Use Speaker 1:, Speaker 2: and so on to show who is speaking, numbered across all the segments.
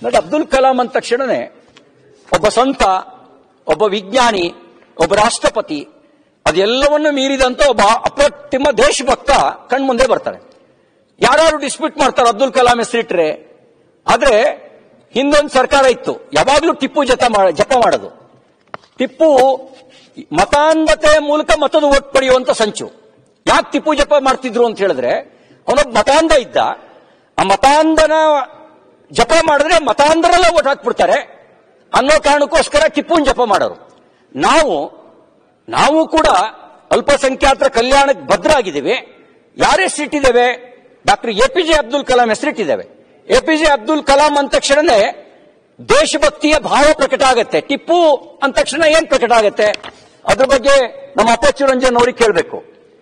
Speaker 1: ನೋಡಿ ಅಬ್ದುಲ್ ಕಲಾಂ ಅಂದ ತಕ್ಷಣನೇ ಒಬ್ಬ ಸಂತ ಒಬ್ಬ ವಿಜ್ಞಾನಿ ಒಬ್ಬ ರಾಷ್ಟ್ರಪತಿ ಅದೆಲ್ಲವನ್ನು ಮೀರಿದಂತ ಒಬ್ಬ ಅಪ್ರತಿಮ ದೇಶಭಕ್ತ ಕಣ್ಮುಂದೆ ಬರ್ತಾರೆ ಯಾರು ಡಿಸ್ಪ್ಯೂಟ್ ಮಾಡ್ತಾರೆ ಅಬ್ದುಲ್ ಕಲಾಂ ಹೆಸರಿಟ್ರೆ ಆದ್ರೆ ಹಿಂದೊಂದು ಸರ್ಕಾರ ಇತ್ತು ಯಾವಾಗ್ಲೂ ಟಿಪ್ಪು ಜಪ ಮಾಡ ಜಪ ಮಾಡೋದು ಟಿಪ್ಪು ಮತಾಂಧತೆ ಮೂಲಕ ಮತದ ಓಟ್ ಪಡೆಯುವಂತ ಸಂಚು ಯಾಕೆ ಟಿಪ್ಪು ಜಪ ಮಾಡ್ತಿದ್ರು ಅಂತ ಹೇಳಿದ್ರೆ ಅವನೊಬ್ಬ ಮತಾಂಧ ಇದ್ದ ಆ ಮತಾಂಧನ ಜಪ ಮಾಡಿದ್ರೆ ಮತಾಂಧರೆಲ್ಲ ಓಟ್ ಹಾಕ್ಬಿಡ್ತಾರೆ ಅನ್ನೋ ಕಾರಣಕ್ಕೋಸ್ಕರ ಟಿಪ್ಪುನ್ ಜಪ ಮಾಡೋರು ನಾವು ನಾವು ಕೂಡ ಅಲ್ಪಸಂಖ್ಯಾತರ ಕಲ್ಯಾಣಕ್ಕೆ ಭದ್ರಾಗಿದ್ದೀವಿ ಯಾರ ಹೆಸರಿಟ್ಟಿದ್ದೇವೆ doctor A P J Abdul Kalam ಹೆಸರಿಟ್ಟಿದ್ದೇವೆ A P J Abdul Kalam ಅಂದ ತಕ್ಷಣನೇ ದೇಶಭಕ್ತಿಯ ಭಾವ ಪ್ರಕಟ ಆಗತ್ತೆ ಟಿಪ್ಪು ಅಂದ ತಕ್ಷಣ ಏನ್ ಪ್ರಕಟ ಆಗತ್ತೆ ಅದ್ರ ಬಗ್ಗೆ ನಮ್ಮ ಅಪ್ಪಚ್ಚು ರಂಜನ್ ಅವ್ರಿಗೆ ಕೇಳಬೇಕು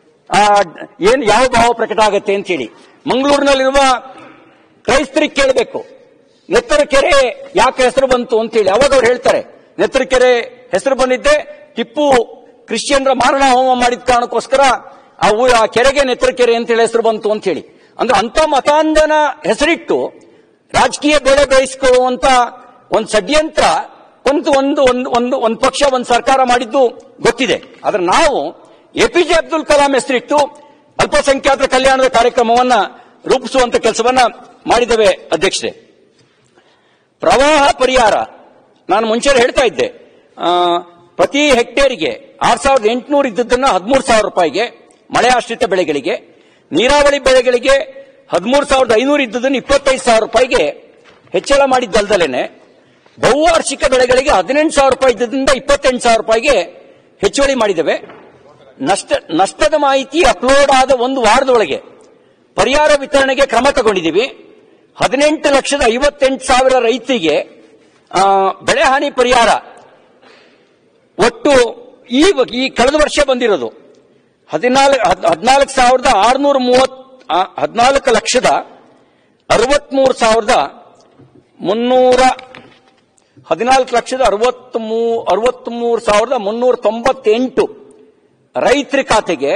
Speaker 1: ಏನ್ ಯಾವ ಭಾವ ಪ್ರಕಟ ಆಗತ್ತೆ ಅಂತೇಳಿ ಮಂಗಳೂರಿನಲ್ಲಿರುವ ಕ್ರೈಸ್ತರಿಗೆ ಕೇಳಬೇಕು ನೆತ್ತರ ಕೆರೆ ಯಾಕೆ ಹೆಸರು ಬಂತು ಅಂತೇಳಿ ಅವಾಗ ಅವ್ರು ಹೇಳ್ತಾರೆ ನೆತ್ತರ ಕೆರೆ ಹೆಸರು ಬಂದಿದ್ದೆ ಟಿಪ್ಪು ಕ್ರಿಶ್ಚಿಯನ್ರ ಮಾರಣ ಹೋಮ ಮಾಡಿದ ಕಾರಣಕ್ಕೋಸ್ಕರ ಆ ಊ ಆ ಕೆರೆಗೆ ನೆತ್ತರ ಕೆರೆ ಅಂತೇಳಿ ಹೆಸರು ಬಂತು ಅಂತ ಹೇಳಿ ಅಂದ್ರೆ ಅಂತ ಮತಾಂಧನ ಹೆಸರಿಟ್ಟು ರಾಜಕೀಯ ಬೆಳೆ ಬೇಯಿಸ್ಕೊಳ್ಳುವಂತ ಒಂದು ಷಡ್ಯಂತ್ರ ಒಂದು ಒಂದು ಒಂದು ಒಂದು ಒಂದು ಪಕ್ಷ ಒಂದು ಸರ್ಕಾರ ಮಾಡಿದ್ದು ಗೊತ್ತಿದೆ ಆದ್ರೆ ನಾವು A P J Abdul Kalam ಹೆಸರಿಟ್ಟು ಅಲ್ಪಸಂಖ್ಯಾತರ ಕಲ್ಯಾಣದ ಕಾರ್ಯಕ್ರಮವನ್ನ ರೂಪಿಸುವಂತ ಕೆಲಸವನ್ನ ಮಾಡಿದ್ದೇವೆ ಅಧ್ಯಕ್ಷರೇ ಪ್ರವಾಹ ಪರಿಹಾರ ನಾನು ಮುಂಚೆ ಹೇಳ್ತಾ ಇದ್ದೆ ಆ, ಪ್ರತಿ ಹೆಕ್ಟೇರಿಗೆ ಆರ್ ಸಾವಿರದ ಎಂಟುನೂರು ಇದ್ದದ್ದನ್ನ ಹದಿಮೂರು ಸಾವಿರ ರೂಪಾಯಿಗೆ ಮಳೆ ಆಶ್ರಿತ ಬೆಳೆಗಳಿಗೆ ನೀರಾವರಿ ಬೆಳೆಗಳಿಗೆ ಹದಿಮೂರು ಸಾವಿರದ ಐನೂರು ಇದ್ದದನ್ನು ಇಪ್ಪತ್ತೈದು ಸಾವಿರ ರೂಪಾಯಿಗೆ ಹೆಚ್ಚಳ ಮಾಡಿದ್ದಲ್ದಲೇನೆ ಬಹುವಾರ್ಷಿಕ ಬೆಳೆಗಳಿಗೆ ಹದಿನೆಂಟು ಸಾವಿರ ರೂಪಾಯಿ ಇದ್ದದಿಂದ ಇಪ್ಪತ್ತೆಂಟು ಸಾವಿರ ರೂಪಾಯಿಗೆ ಹೆಚ್ಚುವಳಿ ಮಾಡಿದ್ದೇವೆ ನಷ್ಟ ನಷ್ಟದ ಮಾಹಿತಿ ಅಪ್ಲೋಡ್ ಆದ ಒಂದು ವಾರದೊಳಗೆ ಪರಿಹಾರ ವಿತರಣೆಗೆ ಕ್ರಮ ತಗೊಂಡಿದ್ದೀವಿ ಹದಿನೆಂಟು ಲಕ್ಷದ ಐವತ್ತೆಂಟು ಸಾವಿರ ರೈತರಿಗೆ ಆ, ಬೆಳೆ ಹಾನಿ ಪರಿಹಾರ ಒಟ್ಟು ಈ ಈ ಕಳೆದ ವರ್ಷ ಬಂದಿರೋದು ಹದಿನಾಲ್ಕು ಹದಿನಾಲ್ಕು ಸಾವಿರದ ಆರುನೂರ ಮೂವತ್ ಹದಿನಾಲ್ಕು ಲಕ್ಷದ ಅರವತ್ಮೂರು ಸಾವಿರದ ಮುನ್ನೂರ ಹದಿನಾಲ್ಕು ಲಕ್ಷದ ಅರವತ್ತ್ ಮೂ ಅರವತ್ಮೂರು ಸಾವಿರದ ಮುನ್ನೂರ ತೊಂಬತ್ತೆಂಟು ರೈತರ ಖಾತೆಗೆ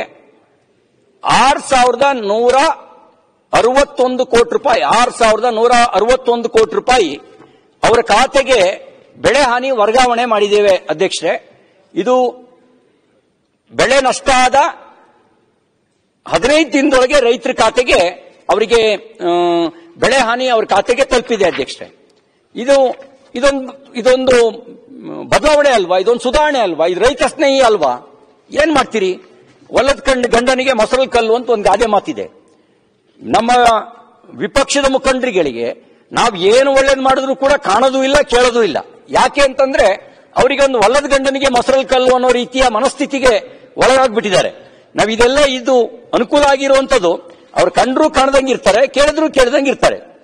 Speaker 1: ಆರು ಸಾವಿರದ ನೂರ ಅರವತ್ತೊಂದು ಕೋಟಿ ರೂಪಾಯಿ ಆರು ಸಾವಿರದ ನೂರ ಅರವತ್ತೊಂದು ಕೋಟಿ ರೂಪಾಯಿ ಅವರ ಖಾತೆಗೆ ಬೆಳೆ ಹಾನಿ ವರ್ಗಾವಣೆ ಮಾಡಿದ್ದೇವೆ ಅಧ್ಯಕ್ಷರೇ ಇದು ಬೆಳೆ ನಷ್ಟ ಆದ ಹದಿನೈದು ದಿನದೊಳಗೆ ರೈತರ ಖಾತೆಗೆ ಅವರಿಗೆ ಆ, ಬೆಳೆ ಹಾನಿ ಅವ್ರ ಖಾತೆಗೆ ತಲುಪಿದೆ ಅಧ್ಯಕ್ಷರೇ ಇದು ಇದೊಂದು ಇದೊಂದು ಮ್, ಬದಲಾವಣೆ ಅಲ್ವಾ ಇದೊಂದು ಸುಧಾರಣೆ ಅಲ್ವಾ ಇದು ರೈತ ಸ್ನೇಹಿ ಅಲ್ವಾ ಏನ್ ಮಾಡ್ತೀರಿ ಒಲ್ಲದ ಕಂಡು ಗಂಡನಿಗೆ ಮೊಸರು ಕಲ್ಲು ಅಂತ ಒಂದು ಗಾದೆ ಮಾತಿದೆ ನಮ್ಮ ವಿಪಕ್ಷದ ಮುಖಂಡರುಗಳಿಗೆ ನಾವು ಏನು ಒಳ್ಳೇದು ಮಾಡಿದ್ರು ಕೂಡ ಕಾಣೋದು ಇಲ್ಲ ಕೇಳೋದು ಇಲ್ಲ ಯಾಕೆ ಅಂತಂದ್ರೆ ಅವರಿಗೆ ಒಂದು ಒಲ್ಲದ ಗಂಡನಿಗೆ ಮೊಸರಲ್ ಕಲ್ಲು ಅನ್ನೋ ರೀತಿಯ ಮನಸ್ಥಿತಿಗೆ ಒಳಗಾಗ್ಬಿಟ್ಟಿದ್ದಾರೆ ನಾವು ಇದೆಲ್ಲ ಇದು ಅನುಕೂಲ ಆಗಿರುವಂತದ್ದು ಅವ್ರು ಕಂಡ್ರು ಕಾಣದಂಗಿರ್ತಾರೆ ಕೇಳಿದ್ರು ಕೇಳದಂಗಿರ್ತಾರೆ